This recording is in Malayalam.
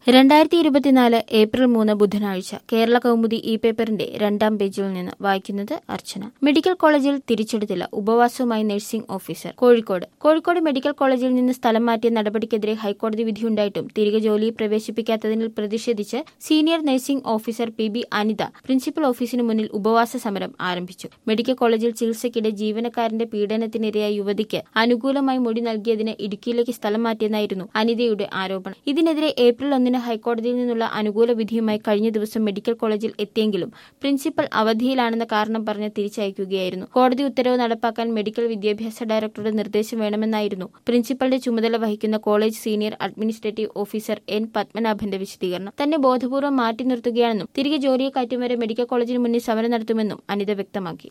രണ്ടായിരത്തി ഇരുപത്തിനാല് ഏപ്രിൽ മൂന്ന് ബുധനാഴ്ച കേരള കൗമുദി ഇ പേപ്പറിന്റെ രണ്ടാം പേജിൽ നിന്ന് വായിക്കുന്നത് അർച്ചന മെഡിക്കൽ കോളേജിൽ തിരിച്ചെടുത്തില്ല ഉപവാസവുമായി nursing officer Kozhikode Kozhikode medical കോളേജിൽ നിന്ന് സ്ഥലം മാറ്റിയ നടപടിക്കെതിരെ ഹൈക്കോടതി വിധിയുണ്ടായിട്ടും തിരികെ ജോലിയിൽ പ്രവേശിപ്പിക്കാത്തതിൽ പ്രതിഷേധിച്ച് senior nursing officer P B Anitha principal ഓഫീസിന് മുന്നിൽ ഉപവാസ സമരം ആരംഭിച്ചു മെഡിക്കൽ കോളേജിൽ ചികിത്സയ്ക്കിടെ ജീവനക്കാരന്റെ പീഡനത്തിനിരയായ യുവതിക്ക് അനുകൂലമായി മൊഴി നൽകിയതിന് ഇടുക്കിയിലേക്ക് സ്ഥലം മാറ്റിയെന്നായിരുന്നു അനിതയുടെ ആരോപണം ഇതിനെതിരെ ഏപ്രിൽ ഒന്നിന് ഹൈക്കോടതിയിൽ നിന്നുള്ള അനുകൂല വിധിയുമായി കഴിഞ്ഞ ദിവസം മെഡിക്കൽ കോളേജിൽ എത്തിയെങ്കിലും പ്രിൻസിപ്പൽ അവധിയിലാണെന്ന കാരണം പറഞ്ഞ് തിരിച്ചയക്കുകയായിരുന്നു കോടതി ഉത്തരവ് നടപ്പാക്കാൻ മെഡിക്കൽ വിദ്യാഭ്യാസ ഡയറക്ടറുടെ നിർദ്ദേശം വേണമെന്നായിരുന്നു പ്രിൻസിപ്പലിന്റെ ചുമതല വഹിക്കുന്ന college senior administrative officer N പത്മനാഭന്റെ വിശദീകരണം തന്നെ ബോധപൂർവ്വം മാറ്റി നിർത്തുകയാണെന്നും തിരികെ ജോലിയെ കയറ്റും വരെ മെഡിക്കൽ കോളേജിന് മുന്നിൽ സമരം നടത്തുമെന്നും അനിത വ്യക്തമാക്കി